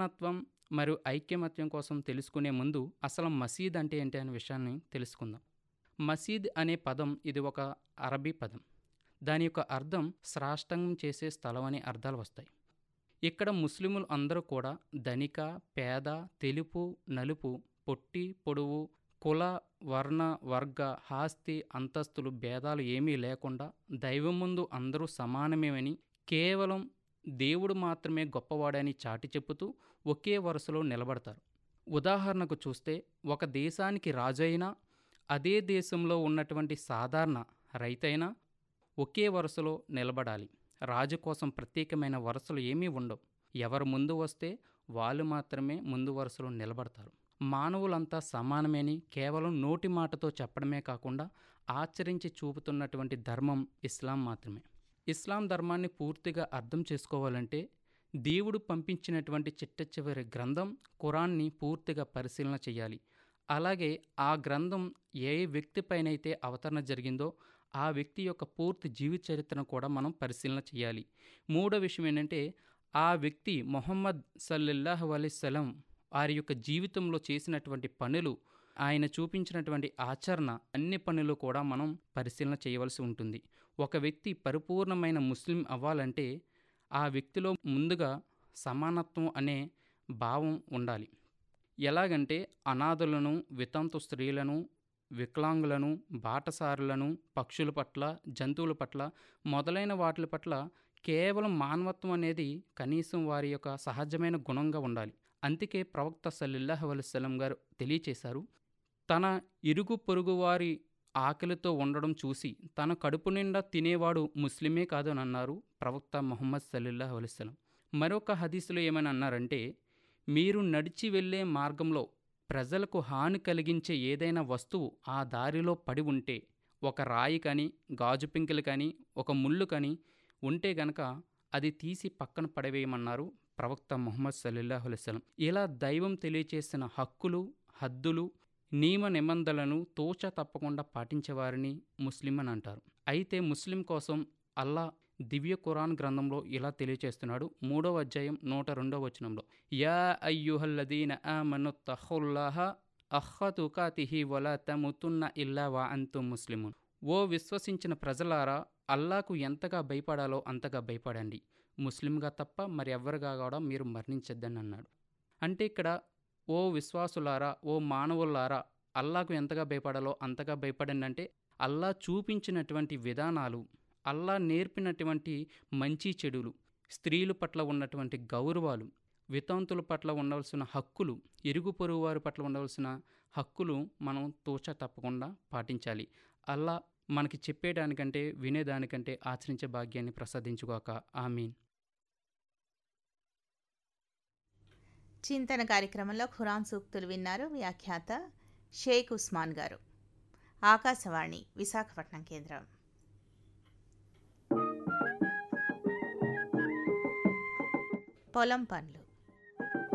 సమానత్వం మరియు ఐక్యమత్యం కోసం తెలుసుకునే ముందు అసలు మసీద్ అంటే ఏంటి అనే విషయాన్ని తెలుసుకుందాం మసీద్ అనే పదం ఇది ఒక అరబీ పదం దాని యొక్క అర్థం శ్రాష్టంగం చేసే స్థలం అనే అర్థాలు వస్తాయి ఇక్కడ ముస్లిములు అందరూ కూడా ధనిక పేద తెలుపు నలుపు పొట్టి పొడవు కుల వర్ణ వర్గ ఆస్తి అంతస్తులు భేదాలు ఏమీ లేకుండా దైవం ముందు అందరూ సమానమేమని కేవలం దేవుడు మాత్రమే గొప్పవాడని చాటి చెప్పుతూ ఒకే వరుసలో నిలబడతారు ఉదాహరణకు చూస్తే ఒక దేశానికి రాజైనా అదే దేశంలో ఉన్నటువంటి సాధారణ రైతైనా ఒకే వరుసలో నిలబడాలి రాజు కోసం ప్రత్యేకమైన వరుసలు ఏమీ ఉండవు ఎవరు ముందు వస్తే వాళ్ళు మాత్రమే ముందు వరుసలో నిలబడతారు మానవులంతా సమానమేని కేవలం నోటి మాటతో చెప్పడమే కాకుండా ఆచరించి చూపుతున్నటువంటి ధర్మం ఇస్లాం మాత్రమే ఇస్లాం ధర్మాన్ని పూర్తిగా అర్థం చేసుకోవాలంటే దేవుడు పంపించినటువంటి చిట్ట చివరి గ్రంథం ఖురాన్ని పూర్తిగా పరిశీలన చేయాలి అలాగే ఆ గ్రంథం ఏ వ్యక్తిపైనైతే అవతరణ జరిగిందో ఆ వ్యక్తి యొక్క పూర్తి జీవిత చరిత్రను కూడా మనం పరిశీలన చేయాలి మూడో విషయం ఏంటంటే ఆ వ్యక్తి మొహమ్మద్ సల్లల్లాహు అలైస్లం వారి యొక్క జీవితంలో చేసినటువంటి పనులు ఆయన చూపించినటువంటి ఆచరణ అన్ని పనులు కూడా మనం పరిశీలన చేయవలసి ఉంటుంది ఒక వ్యక్తి పరిపూర్ణమైన ముస్లిం అవ్వాలంటే ఆ వ్యక్తిలో ముందుగా సమానత్వం అనే భావం ఉండాలి ఎలాగంటే అనాథులను వితంతు స్త్రీలను వికలాంగులను బాటసారులను పక్షుల పట్ల జంతువుల పట్ల మొదలైన వాటి పట్ల కేవలం మానవత్వం అనేది కనీసం వారి యొక్క సహజమైన గుణంగా ఉండాలి అందుకే ప్రవక్త సల్లిల్లాహ్ అలైస్లం గారు తెలియచేశారు తన ఇరుగు పొరుగు వారి ఆకలితో ఉండడం చూసి తన కడుపు నిండా తినేవాడు ముస్లిమే కాదు అని అన్నారు ప్రవక్త మొహమ్మద్ సల్లిల్లాహ్ అలైస్లం మరొక హదీసులో ఏమని అన్నారంటే మీరు నడిచి వెళ్ళే మార్గంలో ప్రజలకు హాని కలిగించే ఏదైనా వస్తువు ఆ దారిలో పడి ఉంటే ఒక రాయి కానీ గాజు పింకెలు కానీ ఒక ముళ్ళు కానీ ఉంటే గనక అది తీసి పక్కన పడవేయమన్నారు ప్రవక్త ముహమ్మద్ సల్లాహు అలైస్లం ఇలా దైవం తెలియచేసిన హక్కులు హద్దులు నియమ నిబంధనలను తోచ తప్పకుండా పాటించేవారిని ముస్లిం అని అంటారు అయితే ముస్లిం కోసం అల్లా దివ్య ఖురాన్ గ్రంథంలో ఇలా తెలియచేస్తున్నాడు మూడవ అధ్యాయం నూట రెండవ వచనంలో యా అయ్యుహల్లదీన ఆమను తహుల్లాహ అహ్హతుకాతిహి వల తముతున్న ఇల్లా వా అంతు ముస్లిమున్ ఓ విశ్వసించిన ప్రజలారా అల్లాకు ఎంతగా భయపడాలో అంతగా భయపడండి ముస్లింగా తప్ప మరి ఎవరుగా కూడా మీరు మరణించద్దని అన్నాడు అంటే ఇక్కడ ఓ విశ్వాసులారా ఓ మానవులారా అల్లాకు ఎంతగా భయపడాలో అంతగా భయపడండి అంటే అల్లా చూపించినటువంటి విధానాలు అల్లా నేర్పినటువంటి మంచి చెడులు స్త్రీల పట్ల ఉన్నటువంటి గౌరవాలు వితంతుల పట్ల ఉండవలసిన హక్కులు ఇరుగు పొరుగు వారి పట్ల ఉండవలసిన హక్కులు మనం తోచ తప్పకుండా పాటించాలి అల్లా మనకి చెప్పేదానికంటే వినేదానికంటే ఆచరించే భాగ్యాన్ని ప్రసాదించుగాక ఆమీన్ చింతన కార్యక్రమంలో ఖురాన్ సూక్తులు విన్నారు వ్యాఖ్యాత షేక్ ఉస్మాన్ గారు ఆకాశవాణి విశాఖపట్నం కేంద్రం పొలం పనులు